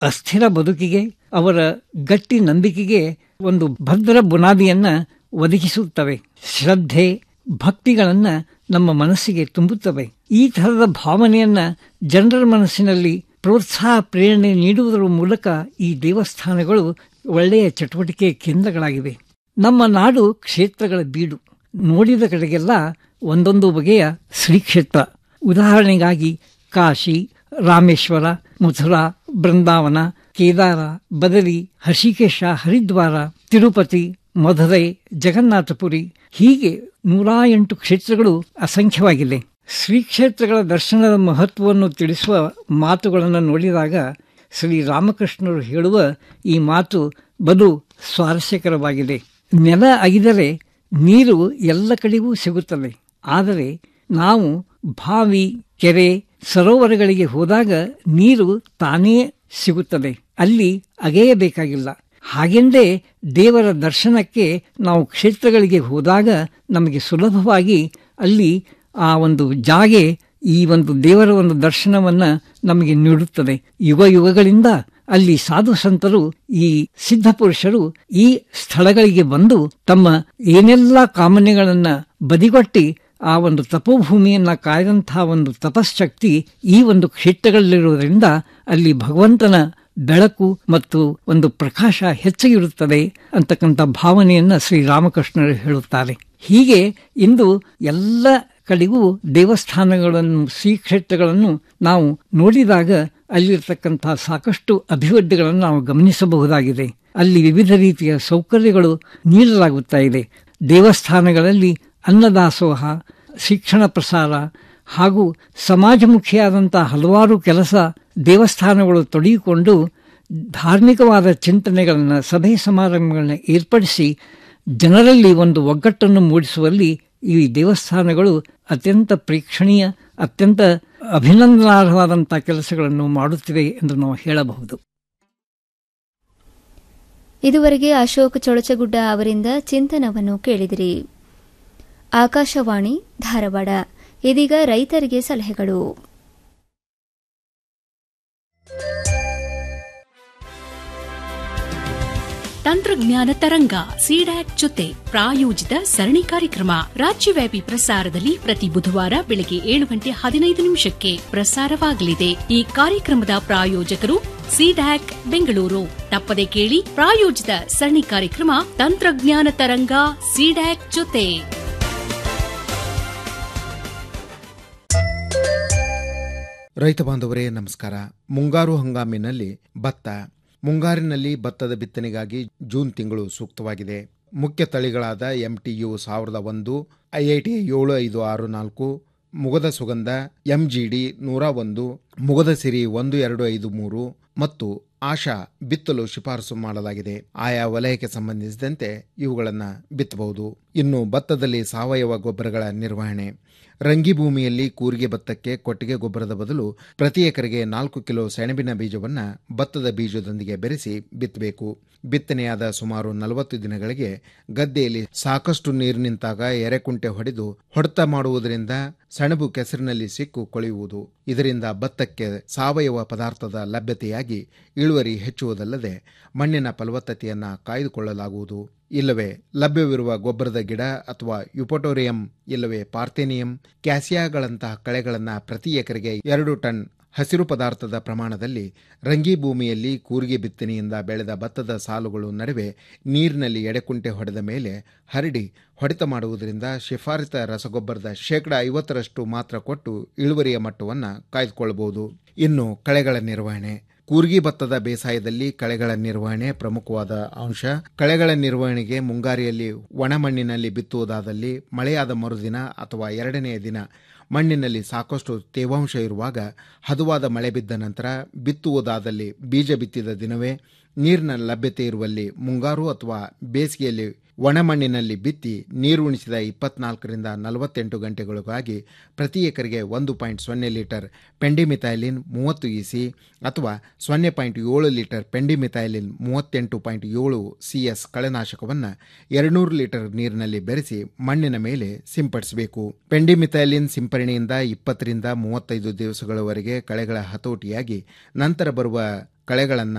ಅಸ್ಥಿರ ಬದುಕಿಗೆ ಅವರ ಗಟ್ಟಿ ನಂಬಿಕೆಗೆ ಒಂದು ಭದ್ರ ಬುನಾದಿಯನ್ನ ಒದಗಿಸುತ್ತವೆ ಶ್ರದ್ಧೆ ಭಕ್ತಿಗಳನ್ನ ನಮ್ಮ ಮನಸ್ಸಿಗೆ ತುಂಬುತ್ತವೆ ಈ ತರಹದ ಭಾವನೆಯನ್ನ ಜನರ ಮನಸ್ಸಿನಲ್ಲಿ ಪ್ರೋತ್ಸಾಹ ಪ್ರೇರಣೆ ನೀಡುವುದರ ಮೂಲಕ ಈ ದೇವಸ್ಥಾನಗಳು ಒಳ್ಳೆಯ ಚಟುವಟಿಕೆ ಕೇಂದ್ರಗಳಾಗಿವೆ ನಮ್ಮ ನಾಡು ಕ್ಷೇತ್ರಗಳ ಬೀಡು ನೋಡಿದ ಕಡೆಗೆಲ್ಲ ಒಂದೊಂದು ಬಗೆಯ ಶ್ರೀಕ್ಷೇತ್ರ ಉದಾಹರಣೆಗಾಗಿ ಕಾಶಿ ರಾಮೇಶ್ವರ ಮಥುರಾ ಬೃಂದಾವನ ಕೇದಾರ ಬದರಿ ಹರ್ಷಿಕೇಶ ಹರಿದ್ವಾರ ತಿರುಪತಿ ಮಧುರೈ ಜಗನ್ನಾಥಪುರಿ ಹೀಗೆ ನೂರಾ ಎಂಟು ಕ್ಷೇತ್ರಗಳು ಅಸಂಖ್ಯವಾಗಿವೆ ಶ್ರೀ ಕ್ಷೇತ್ರಗಳ ದರ್ಶನದ ಮಹತ್ವವನ್ನು ತಿಳಿಸುವ ಮಾತುಗಳನ್ನು ನೋಡಿದಾಗ ಶ್ರೀ ರಾಮಕೃಷ್ಣರು ಹೇಳುವ ಈ ಮಾತು ಬಲು ಸ್ವಾರಸ್ಯಕರವಾಗಿದೆ ನೆಲ ಅಗಿದರೆ ನೀರು ಎಲ್ಲ ಕಡೆಗೂ ಸಿಗುತ್ತದೆ ಆದರೆ ನಾವು ಬಾವಿ ಕೆರೆ ಸರೋವರಗಳಿಗೆ ಹೋದಾಗ ನೀರು ತಾನೇ ಸಿಗುತ್ತದೆ ಅಲ್ಲಿ ಅಗೆಯಬೇಕಾಗಿಲ್ಲ ಹಾಗೆಂದೇ ದೇವರ ದರ್ಶನಕ್ಕೆ ನಾವು ಕ್ಷೇತ್ರಗಳಿಗೆ ಹೋದಾಗ ನಮಗೆ ಸುಲಭವಾಗಿ ಅಲ್ಲಿ ಆ ಒಂದು ಜಾಗೆ ಈ ಒಂದು ದೇವರ ಒಂದು ದರ್ಶನವನ್ನ ನಮಗೆ ನೀಡುತ್ತದೆ ಯುಗ ಯುಗಗಳಿಂದ ಅಲ್ಲಿ ಸಾಧು ಸಂತರು ಈ ಸಿದ್ಧ ಪುರುಷರು ಈ ಸ್ಥಳಗಳಿಗೆ ಬಂದು ತಮ್ಮ ಏನೆಲ್ಲ ಕಾಮನೆಗಳನ್ನ ಬದಿಗೊಟ್ಟಿ ಆ ಒಂದು ತಪೋಭೂಮಿಯನ್ನ ಕಾಯ್ದಂತಹ ಒಂದು ತಪಶ್ಶಕ್ತಿ ಈ ಒಂದು ಕ್ಷೇತ್ರಗಳಲ್ಲಿರುವುದರಿಂದ ಅಲ್ಲಿ ಭಗವಂತನ ಬೆಳಕು ಮತ್ತು ಒಂದು ಪ್ರಕಾಶ ಹೆಚ್ಚಿರುತ್ತದೆ ಅಂತಕ್ಕಂಥ ಭಾವನೆಯನ್ನ ಶ್ರೀರಾಮಕೃಷ್ಣರು ಹೇಳುತ್ತಾರೆ ಹೀಗೆ ಇಂದು ಎಲ್ಲ ಕಡೆಗೂ ದೇವಸ್ಥಾನಗಳನ್ನು ಶ್ರೀ ಕ್ಷೇತ್ರಗಳನ್ನು ನಾವು ನೋಡಿದಾಗ ಅಲ್ಲಿರ್ತಕ್ಕಂಥ ಸಾಕಷ್ಟು ಅಭಿವೃದ್ಧಿಗಳನ್ನು ನಾವು ಗಮನಿಸಬಹುದಾಗಿದೆ ಅಲ್ಲಿ ವಿವಿಧ ರೀತಿಯ ಸೌಕರ್ಯಗಳು ನೀಡಲಾಗುತ್ತಾ ಇದೆ ದೇವಸ್ಥಾನಗಳಲ್ಲಿ ಅನ್ನದಾಸೋಹ ಶಿಕ್ಷಣ ಪ್ರಸಾರ ಹಾಗೂ ಸಮಾಜಮುಖಿಯಾದಂಥ ಹಲವಾರು ಕೆಲಸ ದೇವಸ್ಥಾನಗಳು ತೊಡಗಿಕೊಂಡು ಧಾರ್ಮಿಕವಾದ ಚಿಂತನೆಗಳನ್ನು ಸಭೆ ಸಮಾರಂಭಗಳನ್ನು ಏರ್ಪಡಿಸಿ ಜನರಲ್ಲಿ ಒಂದು ಒಗ್ಗಟ್ಟನ್ನು ಮೂಡಿಸುವಲ್ಲಿ ಈ ದೇವಸ್ಥಾನಗಳು ಅತ್ಯಂತ ಪ್ರೇಕ್ಷಣೀಯ ಅತ್ಯಂತ ಅಭಿನಂದನಾರ್ಹವಾದಂಥ ಕೆಲಸಗಳನ್ನು ಮಾಡುತ್ತಿವೆ ಎಂದು ನಾವು ಹೇಳಬಹುದು ಇದುವರೆಗೆ ಅಶೋಕ್ ಚೊಳಚಗುಡ್ಡ ಅವರಿಂದ ಚಿಂತನವನ್ನು ಕೇಳಿದಿರಿ ಆಕಾಶವಾಣಿ ಧಾರವಾಡ ಇದೀಗ ರೈತರಿಗೆ ಸಲಹೆಗಳು ತಂತ್ರಜ್ಞಾನ ತರಂಗ ಸಿಡ್ಯಾಕ್ ಜೊತೆ ಪ್ರಾಯೋಜಿತ ಸರಣಿ ಕಾರ್ಯಕ್ರಮ ರಾಜ್ಯವ್ಯಾಪಿ ಪ್ರಸಾರದಲ್ಲಿ ಪ್ರತಿ ಬುಧವಾರ ಬೆಳಗ್ಗೆ ಏಳು ಗಂಟೆ ಹದಿನೈದು ನಿಮಿಷಕ್ಕೆ ಪ್ರಸಾರವಾಗಲಿದೆ ಈ ಕಾರ್ಯಕ್ರಮದ ಪ್ರಾಯೋಜಕರು ಸಿಡ್ಯಾಕ್ ಬೆಂಗಳೂರು ತಪ್ಪದೆ ಕೇಳಿ ಪ್ರಾಯೋಜಿತ ಸರಣಿ ಕಾರ್ಯಕ್ರಮ ತಂತ್ರಜ್ಞಾನ ತರಂಗ ಸಿಡ್ಯಾಕ್ ಜೊತೆ ರೈತ ಬಾಂಧವರೇ ನಮಸ್ಕಾರ ಮುಂಗಾರು ಹಂಗಾಮಿನಲ್ಲಿ ಭತ್ತ ಮುಂಗಾರಿನಲ್ಲಿ ಭತ್ತದ ಬಿತ್ತನೆಗಾಗಿ ಜೂನ್ ತಿಂಗಳು ಸೂಕ್ತವಾಗಿದೆ ಮುಖ್ಯ ತಳಿಗಳಾದ ಎಂಟಿಯು ಸಾವಿರದ ಒಂದು ಐಐಟಿ ಏಳು ಐದು ಆರು ನಾಲ್ಕು ಮುಗದ ಸುಗಂಧ ಎಂಜಿಡಿ ನೂರ ಒಂದು ಮುಗದ ಸಿರಿ ಒಂದು ಎರಡು ಐದು ಮೂರು ಮತ್ತು ಆಶಾ ಬಿತ್ತಲು ಶಿಫಾರಸು ಮಾಡಲಾಗಿದೆ ಆಯಾ ವಲಯಕ್ಕೆ ಸಂಬಂಧಿಸಿದಂತೆ ಇವುಗಳನ್ನು ಬಿತ್ತಬಹುದು ಇನ್ನು ಭತ್ತದಲ್ಲಿ ಸಾವಯವ ಗೊಬ್ಬರಗಳ ನಿರ್ವಹಣೆ ರಂಗಿ ಭೂಮಿಯಲ್ಲಿ ಕೂರಿಗೆ ಭತ್ತಕ್ಕೆ ಕೊಟ್ಟಿಗೆ ಗೊಬ್ಬರದ ಬದಲು ಪ್ರತಿ ಎಕರೆಗೆ ನಾಲ್ಕು ಕಿಲೋ ಸೆಣಬಿನ ಬೀಜವನ್ನು ಭತ್ತದ ಬೀಜದೊಂದಿಗೆ ಬೆರೆಸಿ ಬಿತ್ತಬೇಕು ಬಿತ್ತನೆಯಾದ ಸುಮಾರು ನಲವತ್ತು ದಿನಗಳಿಗೆ ಗದ್ದೆಯಲ್ಲಿ ಸಾಕಷ್ಟು ನೀರು ನಿಂತಾಗ ಎರೆಕುಂಟೆ ಹೊಡೆದು ಹೊಡೆತ ಮಾಡುವುದರಿಂದ ಸೆಣಬು ಕೆಸರಿನಲ್ಲಿ ಸಿಕ್ಕು ಕೊಳೆಯುವುದು ಇದರಿಂದ ಭತ್ತಕ್ಕೆ ಸಾವಯವ ಪದಾರ್ಥದ ಲಭ್ಯತೆಯಾಗಿ ಇಳುವರಿ ಹೆಚ್ಚುವುದಲ್ಲದೆ ಮಣ್ಣಿನ ಫಲವತ್ತತೆಯನ್ನ ಕಾಯ್ದುಕೊಳ್ಳಲಾಗುವುದು ಇಲ್ಲವೇ ಲಭ್ಯವಿರುವ ಗೊಬ್ಬರದ ಗಿಡ ಅಥವಾ ಯುಪೋಟೋರಿಯಂ ಇಲ್ಲವೇ ಪಾರ್ಥೇನಿಯಂ ಕ್ಯಾಸಿಯಾಗಳಂತಹ ಕಳೆಗಳನ್ನು ಪ್ರತಿ ಎಕರೆಗೆ ಎರಡು ಟನ್ ಹಸಿರು ಪದಾರ್ಥದ ಪ್ರಮಾಣದಲ್ಲಿ ರಂಗಿ ಭೂಮಿಯಲ್ಲಿ ಕೂರಿಗೆ ಬಿತ್ತನೆಯಿಂದ ಬೆಳೆದ ಭತ್ತದ ಸಾಲುಗಳು ನಡುವೆ ನೀರಿನಲ್ಲಿ ಎಡೆಕುಂಟೆ ಹೊಡೆದ ಮೇಲೆ ಹರಡಿ ಹೊಡೆತ ಮಾಡುವುದರಿಂದ ಶಿಫಾರಿತ ರಸಗೊಬ್ಬರದ ಶೇಕಡ ಐವತ್ತರಷ್ಟು ಮಾತ್ರ ಕೊಟ್ಟು ಇಳುವರಿಯ ಮಟ್ಟವನ್ನು ಕಾಯ್ದುಕೊಳ್ಳಬಹುದು ಇನ್ನು ಕಳೆಗಳ ನಿರ್ವಹಣೆ ಕೂರ್ಗಿ ಭತ್ತದ ಬೇಸಾಯದಲ್ಲಿ ಕಳೆಗಳ ನಿರ್ವಹಣೆ ಪ್ರಮುಖವಾದ ಅಂಶ ಕಳೆಗಳ ನಿರ್ವಹಣೆಗೆ ಮುಂಗಾರಿಯಲ್ಲಿ ಒಣಮಣ್ಣಿನಲ್ಲಿ ಬಿತ್ತುವುದಾದಲ್ಲಿ ಮಳೆಯಾದ ಮರುದಿನ ಅಥವಾ ಎರಡನೆಯ ದಿನ ಮಣ್ಣಿನಲ್ಲಿ ಸಾಕಷ್ಟು ತೇವಾಂಶ ಇರುವಾಗ ಹದುವಾದ ಮಳೆ ಬಿದ್ದ ನಂತರ ಬಿತ್ತುವುದಾದಲ್ಲಿ ಬೀಜ ಬಿತ್ತಿದ ದಿನವೇ ನೀರಿನ ಲಭ್ಯತೆ ಇರುವಲ್ಲಿ ಮುಂಗಾರು ಅಥವಾ ಬೇಸಿಗೆಯಲ್ಲಿ ಒಣಮಣ್ಣಿನಲ್ಲಿ ಬಿತ್ತಿ ನೀರು ಉಣಿಸಿದ ಇಪ್ಪತ್ನಾಲ್ಕರಿಂದ ನಲವತ್ತೆಂಟು ಗಂಟೆಗಳಿಗಾಗಿ ಪ್ರತಿ ಎಕರೆಗೆ ಒಂದು ಪಾಯಿಂಟ್ ಸೊನ್ನೆ ಲೀಟರ್ ಪೆಂಡಿಮಿಥೈಲಿನ್ ಮೂವತ್ತು ಇಸಿ ಅಥವಾ ಸೊನ್ನೆ ಪಾಯಿಂಟ್ ಏಳು ಲೀಟರ್ ಪೆಂಡಿಮಿಥೈಲಿನ್ ಮೂವತ್ತೆಂಟು ಪಾಯಿಂಟ್ ಏಳು ಸಿಎಸ್ ಕಳೆನಾಶಕವನ್ನು ಎರಡ್ನೂರು ಲೀಟರ್ ನೀರಿನಲ್ಲಿ ಬೆರೆಸಿ ಮಣ್ಣಿನ ಮೇಲೆ ಸಿಂಪಡಿಸಬೇಕು ಪೆಂಡಿಮಿಥೈಲಿನ್ ಸಿಂಪರಣೆಯಿಂದ ಇಪ್ಪತ್ತರಿಂದ ಮೂವತ್ತೈದು ದಿವಸಗಳವರೆಗೆ ಕಳೆಗಳ ಹತೋಟಿಯಾಗಿ ನಂತರ ಬರುವ ಕಳೆಗಳನ್ನು